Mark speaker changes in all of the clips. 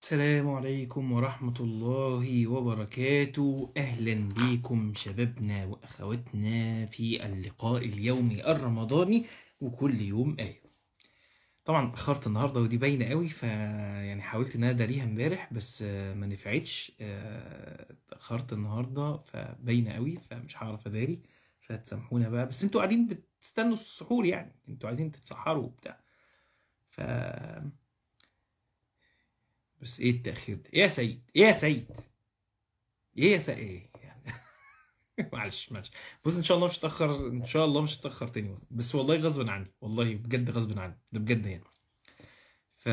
Speaker 1: السلام عليكم ورحمة الله وبركاته أهلا بكم شبابنا وأخواتنا في اللقاء اليومي الرمضاني وكل يوم آية طبعا اتأخرت النهاردة ودي باينة قوي ف يعني حاولت ان انا اداريها امبارح بس آه، ما نفعتش آه، اتأخرت النهاردة فباينة قوي فمش هعرف اداري فتسامحونا بقى بس انتوا قاعدين بتستنوا السحور يعني انتوا عايزين تتسحروا وبتاع ف بس ايه التأخير ده ايه يا سيد ايه يا سيد ايه يا سيد ايه يعني معلش معلش بص ان شاء الله مش هتأخر ان شاء الله مش هتأخر تاني بس والله غصب عني والله بجد غصب عني ده بجد يعني ف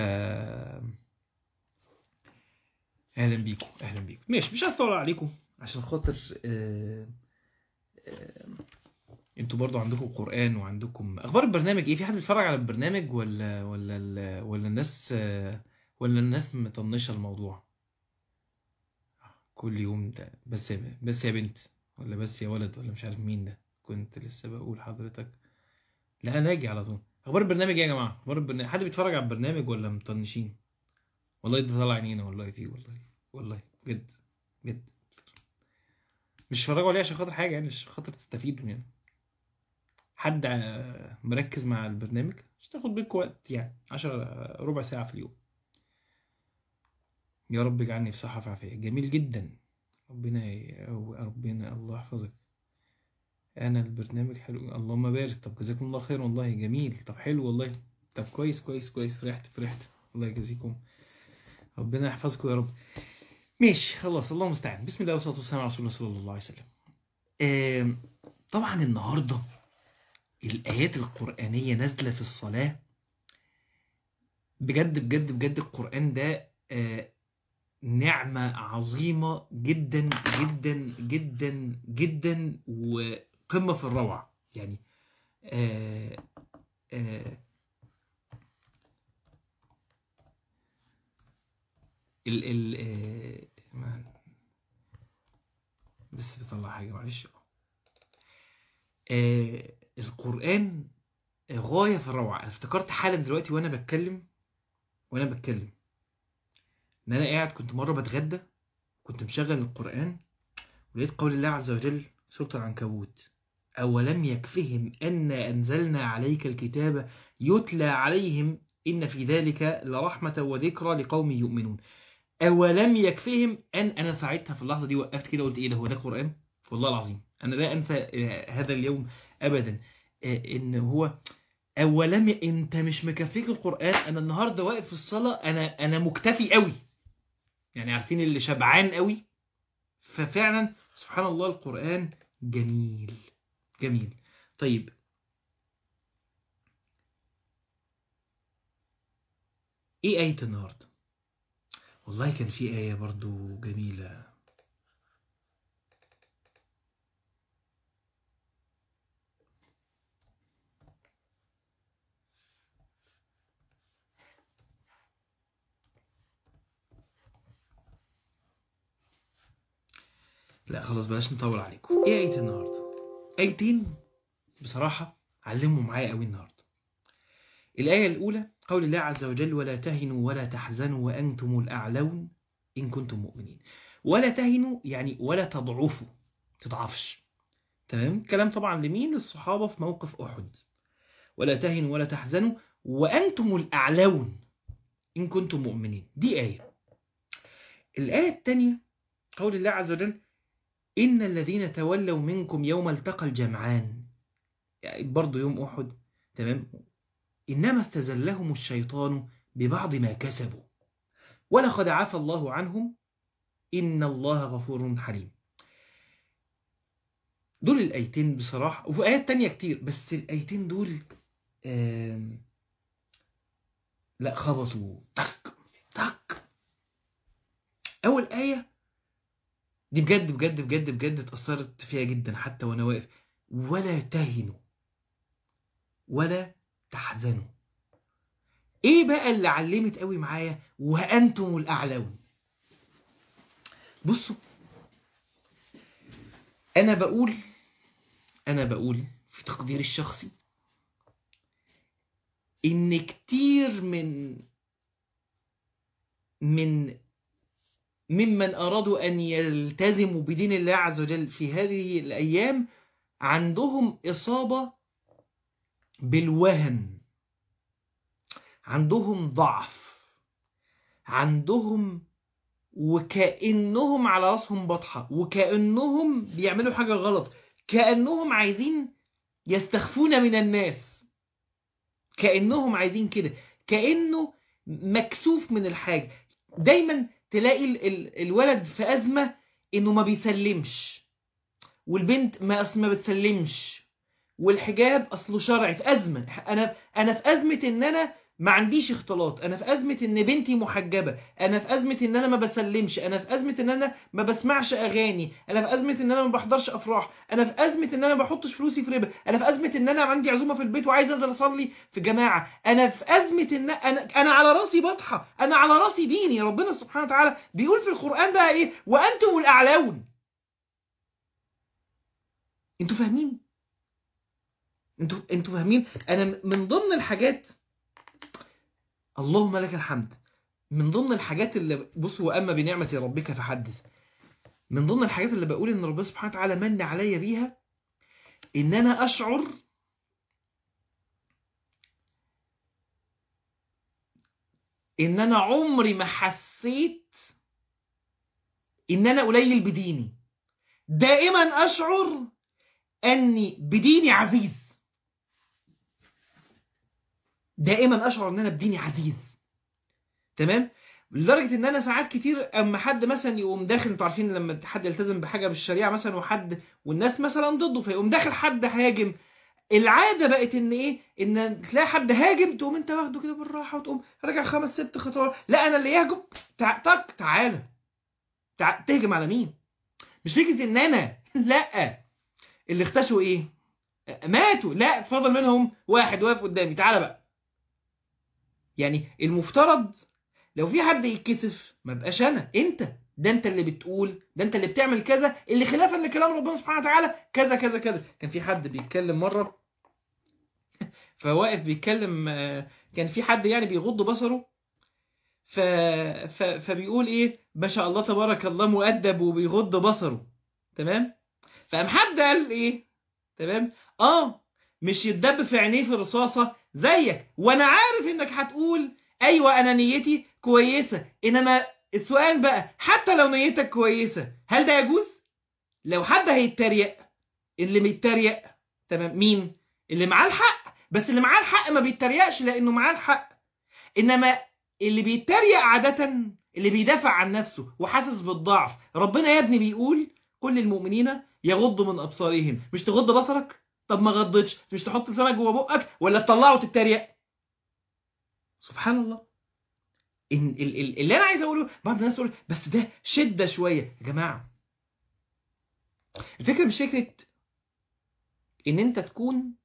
Speaker 1: اهلا بيكم اهلا بيكم ماشي مش هطول عليكم عشان خاطر آه، آه، انتوا برضو عندكم قرآن وعندكم اخبار البرنامج ايه في حد بيتفرج على البرنامج ولا ولا ال- ولا الناس آه، ولا الناس مطنشة الموضوع كل يوم ده بس يا بس يا بنت ولا بس يا ولد ولا مش عارف مين ده كنت لسه بقول حضرتك لا انا اجي على طول اخبار البرنامج ايه يا جماعه اخبار البرنامج حد بيتفرج على البرنامج ولا مطنشين والله ده طالع عينينا والله فيه والله والله بجد بجد مش اتفرجوا عليه عشان خاطر حاجه يعني عشان خاطر تستفيدوا يعني حد آه، مركز مع البرنامج مش تاخد بينكم وقت يعني 10 ربع ساعه في اليوم يا رب اجعلني في صحة في عافية جميل جدا ربنا ي- أو ربنا الله يحفظك أنا البرنامج حلو اللهم بارك طب جزاكم الله خير والله جميل طب حلو والله طب كويس كويس كويس فرحت فرحت الله يجزيكم ربنا يحفظكم يا رب ماشي خلاص الله المستعان بسم الله والصلاة والسلام على رسول الله صلى الله عليه وسلم آم، طبعا النهاردة الآيات القرآنية نازلة في الصلاة بجد بجد بجد القرآن ده آه، نعمة عظيمة جدا جدا جدا جدا وقمة في الروعة يعني آه آه ال ال آه ما- بس بطلع حاجة معلش آه القرآن غاية في الروعة أنا افتكرت حالا دلوقتي وأنا بتكلم وأنا بتكلم إن أنا قاعد كنت مرة بتغدى كنت مشغل القرآن ولقيت قول الله عز وجل سورة العنكبوت أولم يكفهم أن أنزلنا عليك الكتاب يتلى عليهم إن في ذلك لرحمة وذكرى لقوم يؤمنون أولم يكفهم أن أنا ساعتها في اللحظة دي وقفت كده قلت إيه ده هو ده قرآن والله العظيم أنا لا أنسى آه، هذا اليوم أبدا آه، إن هو أولم ي- أنت مش مكفيك القرآن أنا النهاردة واقف في الصلاة أنا أنا مكتفي قوي يعني عارفين اللي شبعان قوي ففعلا سبحان الله القرآن جميل جميل طيب ايه آية النهاردة والله كان في آية برضو جميلة لا خلاص بلاش نطول عليكم ايه آية النهاردة آيتين بصراحة علموا معايا قوي النهاردة الآية الأولى قول الله عز وجل ولا تهنوا ولا تحزنوا وأنتم الأعلون إن كنتم مؤمنين ولا تهنوا يعني ولا تضعفوا تضعفش تمام كلام طبعا لمين للصحابة في موقف أحد ولا تهنوا ولا تحزنوا وأنتم الأعلون إن كنتم مؤمنين دي آية الآية الثانية قول الله عز وجل إن الذين تولوا منكم يوم التقى الجمعان يعني برضو يوم أحد تمام إنما استزلهم الشيطان ببعض ما كسبوا ولقد عفى الله عنهم إن الله غفور حليم دول الآيتين بصراحة وفي آيات تانية كتير بس الآيتين دول آم، لا خبطوا تك تك أول آية دي بجد بجد بجد بجد اتأثرت فيها جدا حتى وأنا واقف ولا تهنوا ولا تحزنوا ايه بقى اللي علمت قوي معايا وانتم الاعلون بصوا انا بقول انا بقول في تقديري الشخصي ان كتير من من ممن أرادوا أن يلتزموا بدين الله عز وجل في هذه الأيام عندهم إصابة بالوهن عندهم ضعف عندهم وكأنهم على راسهم بطحة وكأنهم بيعملوا حاجة غلط كأنهم عايزين يستخفون من الناس كأنهم عايزين كده كأنه مكسوف من الحاجة دايما تلاقي ال ال الولد في أزمة إنه ما بيسلمش والبنت ما أصل ما بتسلمش والحجاب أصله شرعي في أزمة أنا أنا في أزمة إن أنا ما عنديش اختلاط انا في ازمه ان بنتي محجبه انا في ازمه ان انا ما بسلمش انا في ازمه ان انا ما بسمعش اغاني انا في ازمه ان انا ما بحضرش افراح انا في ازمه ان انا ما بحطش فلوسي في ربا انا في ازمه ان انا عندي عزومه في البيت وعايز انزل اصلي في جماعه انا في ازمه ان انا انا على راسي بطحه انا على راسي ديني ربنا سبحانه وتعالى بيقول في القران بقى ايه وانتم الاعلون انتوا فاهمين انتوا انتوا فاهمين انا من ضمن الحاجات اللهم لك الحمد من ضمن الحاجات اللي بص واما بنعمه ربك فحدث من ضمن الحاجات اللي بقول ان ربنا سبحانه وتعالى من عليا بيها ان انا اشعر ان انا عمري ما حسيت ان انا قليل بديني دائما اشعر اني بديني عزيز دائما اشعر ان انا بديني عزيز تمام لدرجه ان انا ساعات كتير اما حد مثلا يقوم داخل انتوا عارفين لما حد يلتزم بحاجه بالشريعه مثلا وحد والناس مثلا ضده فيقوم داخل حد هاجم العاده بقت ان ايه ان تلاقي حد هاجم تقوم انت واخده كده بالراحه وتقوم راجع خمس ست خطوات لا انا اللي يهجم تع... تك تعالى تع... تهجم على مين مش فكره ان انا لا اللي اختشوا ايه ماتوا لا فضل منهم واحد واقف قدامي تعالى بقى يعني المفترض لو في حد يتكسف ما بقاش انا انت ده انت اللي بتقول ده انت اللي بتعمل كذا اللي خلافا لكلام ربنا سبحانه وتعالى كذا كذا كذا كان في حد بيتكلم مره فواقف بيتكلم كان في حد يعني بيغض بصره ف... ف... فبيقول ايه ما شاء الله تبارك الله مؤدب وبيغض بصره تمام فقام حد قال ايه تمام اه مش يتدب في عينيه في الرصاصه زيك وانا عارف انك هتقول ايوه انا نيتي كويسه انما السؤال بقى حتى لو نيتك كويسه هل ده يجوز لو حد هيتريق اللي بيتريق تمام مين اللي معاه الحق بس اللي معاه الحق ما بيتريقش لانه معاه الحق انما اللي بيتريق عاده اللي بيدافع عن نفسه وحاسس بالضعف ربنا يا ابني بيقول كل المؤمنين يغضوا من ابصارهم مش تغض بصرك طب ما غضتش مش تحط لسانك جوه بقك ولا تطلعه وتتريق سبحان الله إن ال ال اللي انا عايز اقوله بعض الناس تقول بس ده شده شويه يا جماعه الفكره مش فكره ان انت تكون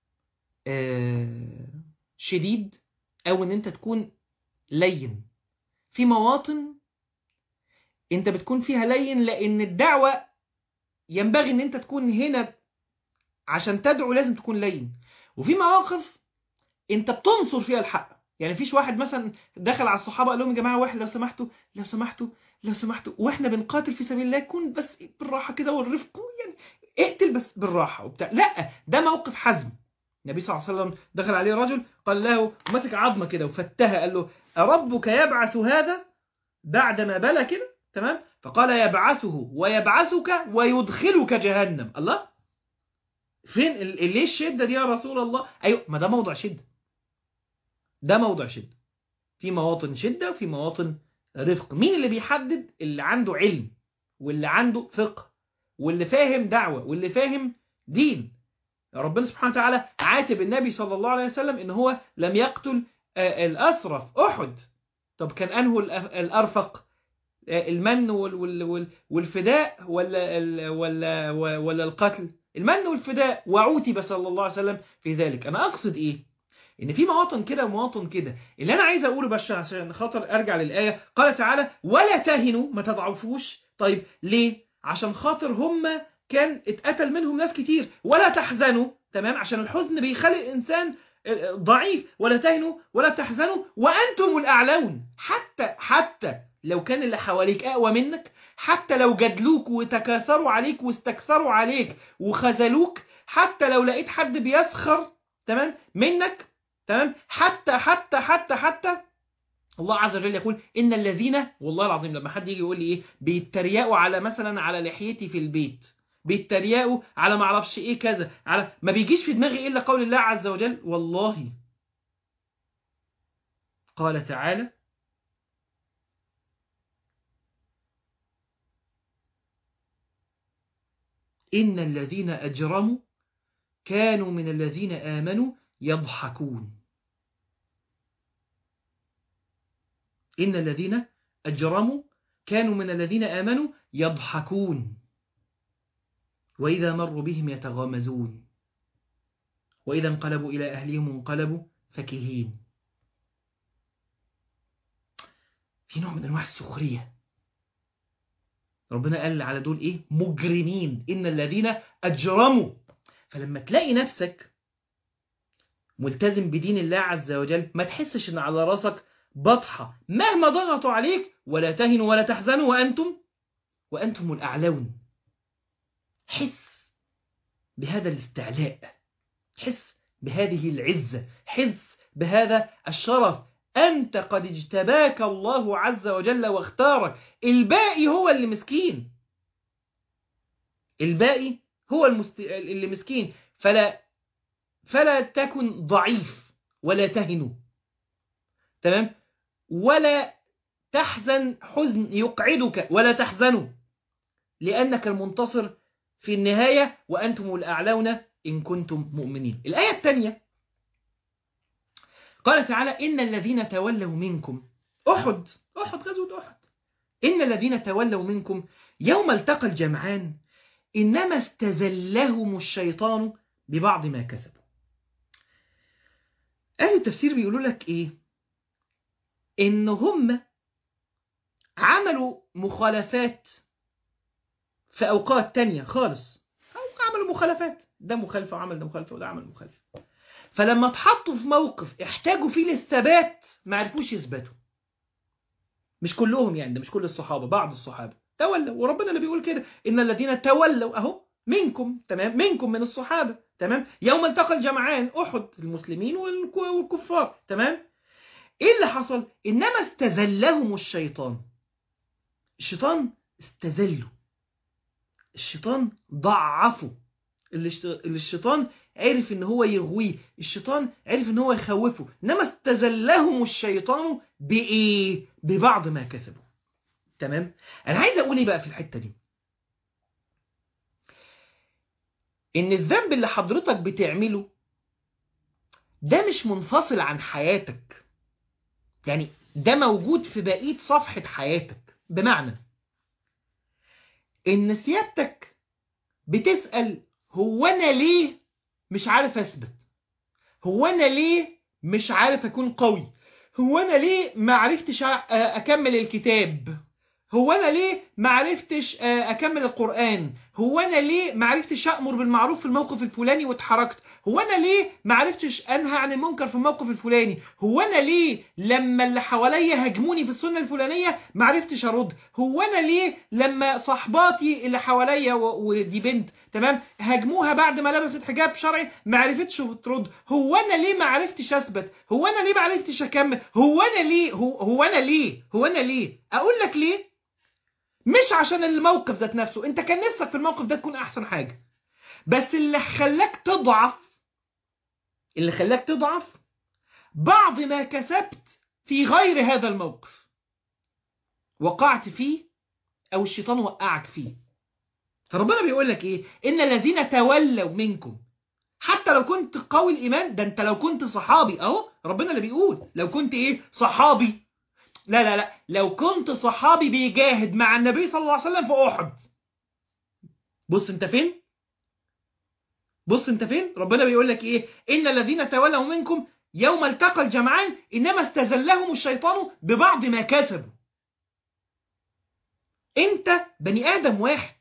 Speaker 1: آه شديد او ان انت تكون لين في مواطن انت بتكون فيها لين لان الدعوه ينبغي ان انت تكون هنا عشان تدعو لازم تكون لين وفي مواقف انت بتنصر فيها الحق يعني فيش واحد مثلا دخل على الصحابه قال لهم يا جماعه واحد لو سمحتوا لو سمحتوا لو سمحتوا واحنا بنقاتل في سبيل الله كون بس بالراحه كده والرفق يعني اقتل بس بالراحه وبتاع لا ده موقف حزم النبي صلى الله عليه وسلم دخل عليه رجل قال له مسك عظمه كده وفتها قال له أربك يبعث هذا بعدما بلى كده تمام فقال يبعثه ويبعثك ويدخلك جهنم الله فين ليه الشده دي يا رسول الله ايوه ما ده موضع شده ده موضع شده في مواطن شده وفي مواطن رفق مين اللي بيحدد اللي عنده علم واللي عنده فقه واللي فاهم دعوه واللي فاهم دين ربنا سبحانه وتعالى عاتب النبي صلى الله عليه وسلم ان هو لم يقتل الاسرى في احد طب كان انه الارفق المن والفداء ولا ولا ولا القتل المن والفداء وعوتب صلى الله عليه وسلم في ذلك انا اقصد ايه ان في مواطن كده ومواطن كده اللي انا عايز اقوله بس عشان خاطر ارجع للايه قال تعالى ولا تهنوا ما تضعفوش طيب ليه عشان خاطر هم كان اتقتل منهم ناس كتير ولا تحزنوا تمام عشان الحزن بيخلي الانسان ضعيف ولا تهنوا ولا تحزنوا وانتم الاعلون حتى حتى لو كان اللي حواليك اقوى منك حتى لو جدلوك وتكاثروا عليك واستكثروا عليك وخذلوك حتى لو لقيت حد بيسخر تمام منك تمام حتى حتى حتى حتى الله عز وجل يقول ان الذين والله العظيم لما حد يجي يقول لي ايه بيتريقوا على مثلا على لحيتي في البيت بيتريقوا على ما اعرفش ايه كذا على ما بيجيش في دماغي الا قول الله عز وجل والله قال تعالى إن الذين أجرموا كانوا من الذين آمنوا يضحكون إن الذين أجرموا كانوا من الذين آمنوا يضحكون وإذا مروا بهم يتغامزون وإذا انقلبوا إلى أهلهم انقلبوا فكهين في نوع من أنواع السخرية ربنا قال على دول إيه مجرمين إن الذين أجرموا فلما تلاقي نفسك ملتزم بدين الله عز وجل ما تحسش إن على راسك بطحة مهما ضغطوا عليك ولا تهنوا ولا تحزنوا وأنتم وأنتم الأعلون حس بهذا الاستعلاء حس بهذه العزة حس بهذا الشرف أنت قد اجتباك الله عز وجل واختارك الباقي هو اللي مسكين الباقي هو المست... اللي مسكين فلا فلا تكن ضعيف ولا تهنوا تمام ولا تحزن حزن يقعدك ولا تحزنوا لأنك المنتصر في النهاية وأنتم الأعلون إن كنتم مؤمنين الآية الثانية قال تعالى إن الذين تولوا منكم أحد أحد غزوة أحد إن الذين تولوا منكم يوم التقى الجمعان إنما استزلهم الشيطان ببعض ما كسبوا أهل التفسير بيقولوا لك إيه إن هم عملوا مخالفات في أوقات تانية خالص أو عملوا مخالفات ده مخالفة وعمل ده مخالفة وده عمل مخالفة فلما اتحطوا في موقف احتاجوا فيه للثبات ما عرفوش يثبتوا مش كلهم يعني ده مش كل الصحابة بعض الصحابة تولوا وربنا اللي بيقول كده إن الذين تولوا أهو منكم تمام منكم من الصحابة تمام يوم التقى الجمعان أحد المسلمين والكفار تمام إيه اللي حصل إنما استذلهم الشيطان الشيطان استذله الشيطان ضعفه اللي الشيطان عرف ان هو يغويه الشيطان عرف ان هو يخوفه انما استزلهم الشيطان بايه ببعض ما كسبوا تمام انا عايز اقول ايه بقى في الحته دي ان الذنب اللي حضرتك بتعمله ده مش منفصل عن حياتك يعني ده موجود في بقيه صفحه حياتك بمعنى ان سيادتك بتسال هو انا ليه مش عارف اثبت هو انا ليه مش عارف اكون قوي هو انا ليه ما عرفتش اكمل الكتاب هو انا ليه ما عرفتش اكمل القرآن هو انا ليه ما عرفتش امر بالمعروف في الموقف الفلاني واتحركت هو انا ليه ما عرفتش انهى عن المنكر في الموقف الفلاني هو انا ليه لما اللي حواليا هاجموني في السنه الفلانيه ما عرفتش ارد هو انا ليه لما صحباتي اللي حواليا ودي بنت تمام هاجموها بعد ما لبست حجاب شرعي ما عرفتش ترد هو انا ليه ما عرفتش اثبت هو انا ليه ما عرفتش اكمل هو انا ليه هو, هو انا ليه هو انا ليه اقول لك ليه مش عشان الموقف ذات نفسه انت كان نفسك في الموقف ده تكون احسن حاجه بس اللي خلاك تضعف اللي خلاك تضعف بعض ما كسبت في غير هذا الموقف وقعت فيه او الشيطان وقعك فيه فربنا بيقول لك ايه ان الذين تولوا منكم حتى لو كنت قوي الايمان ده انت لو كنت صحابي اهو ربنا اللي بيقول لو كنت ايه صحابي لا لا لا لو كنت صحابي بيجاهد مع النبي صلى الله عليه وسلم في احد بص انت فين بص انت فين ربنا بيقول لك ايه ان الذين تولوا منكم يوم التقى الجمعان انما استزلهم الشيطان ببعض ما كسبوا انت بني ادم واحد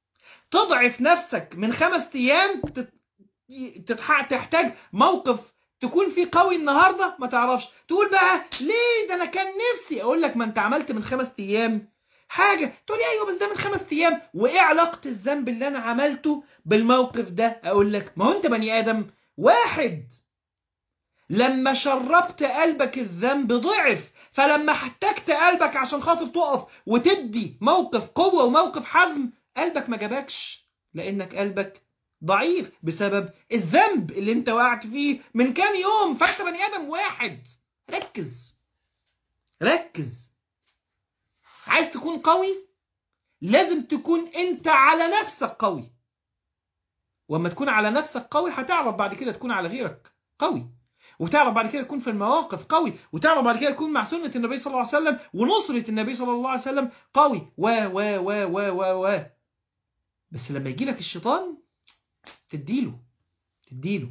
Speaker 1: تضعف نفسك من خمس ايام تحتاج موقف تكون في قوي النهارده ما تعرفش تقول بقى ليه ده انا كان نفسي اقول لك ما انت عملت من خمس ايام حاجه تقول لي ايوه بس ده من خمس ايام وايه علاقه الذنب اللي انا عملته بالموقف ده اقول لك ما هو انت بني ادم واحد لما شربت قلبك الذنب ضعف فلما احتجت قلبك عشان خاطر تقف وتدي موقف قوه وموقف حزم قلبك ما جابكش لانك قلبك ضعيف بسبب الذنب اللي انت وقعت فيه من كام يوم فانت بني ادم واحد ركز ركز عايز تكون قوي لازم تكون انت على نفسك قوي واما تكون على نفسك قوي هتعرف بعد كده تكون على غيرك قوي وتعرف بعد كده تكون في المواقف قوي وتعرف بعد كده تكون مع سنة النبي صلى الله عليه وسلم ونصرة النبي صلى الله عليه وسلم قوي و و و و و و بس لما يجي لك الشيطان تديله تديله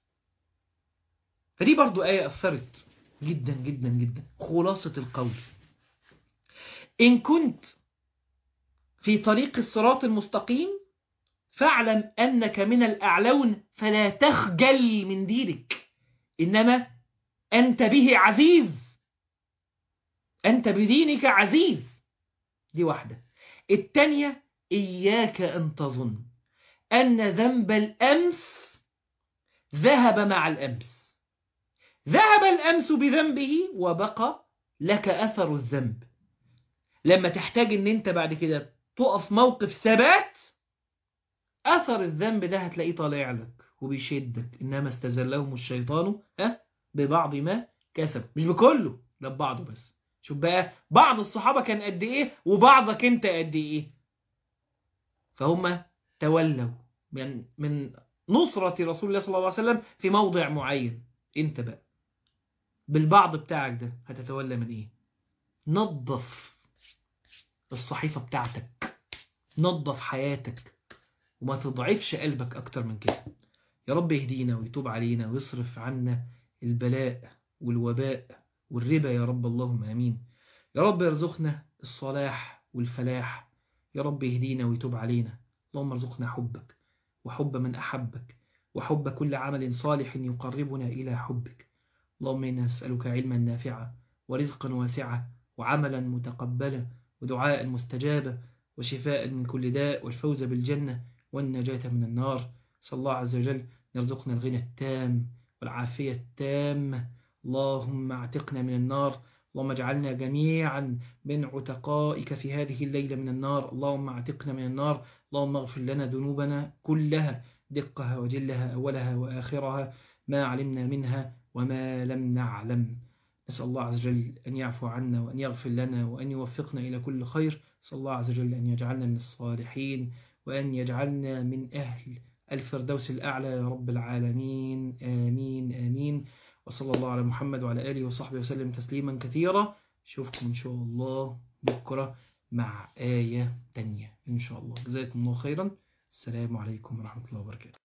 Speaker 1: فدي برضو آية أثرت جدا جدا جدا خلاصة القول إن كنت في طريق الصراط المستقيم فاعلم أنك من الأعلون فلا تخجل من دينك إنما أنت به عزيز أنت بدينك عزيز دي واحدة التانية إياك أن تظن أن ذنب الأمس ذهب مع الأمس ذهب الأمس بذنبه وبقى لك أثر الذنب لما تحتاج ان انت بعد كده تقف موقف ثبات اثر الذنب ده هتلاقيه طالع لك وبيشدك انما استزلهم الشيطان ها ببعض ما كسب مش بكله ده ببعضه بس شوف بقى بعض الصحابة كان قد ايه وبعضك انت قد ايه فهم تولوا من من نصرة رسول الله صلى الله عليه وسلم في موضع معين انت بقى بالبعض بتاعك ده هتتولى من ايه نظف الصحيفة بتاعتك نظف حياتك وما تضعفش قلبك أكتر من كده يا رب يهدينا ويتوب علينا ويصرف عنا البلاء والوباء والربا يا رب اللهم آمين يا رب يرزقنا الصلاح والفلاح يا رب يهدينا ويتوب علينا اللهم ارزقنا حبك وحب من أحبك وحب كل عمل صالح يقربنا إلى حبك اللهم إنا نسألك علما نافعا ورزقا واسعا وعملا متقبلا ودعاء مستجابا وشفاء من كل داء والفوز بالجنة والنجاة من النار صلى الله عز وجل يرزقنا الغنى التام والعافية التامة اللهم اعتقنا من النار اللهم اجعلنا جميعا من عتقائك في هذه الليلة من النار اللهم اعتقنا من النار اللهم اغفر لنا ذنوبنا كلها دقها وجلها أولها وآخرها ما علمنا منها وما لم نعلم نسأل الله عز وجل أن يعفو عنا وأن يغفر لنا وأن يوفقنا إلى كل خير نسأل الله عز وجل أن يجعلنا من الصالحين وأن يجعلنا من أهل الفردوس الأعلى يا رب العالمين آمين آمين وصلى الله على محمد وعلى آله وصحبه وسلم تسليما كثيرا أشوفكم إن شاء الله بكرة مع آية تانية إن شاء الله جزاكم الله خيرا السلام عليكم ورحمة الله وبركاته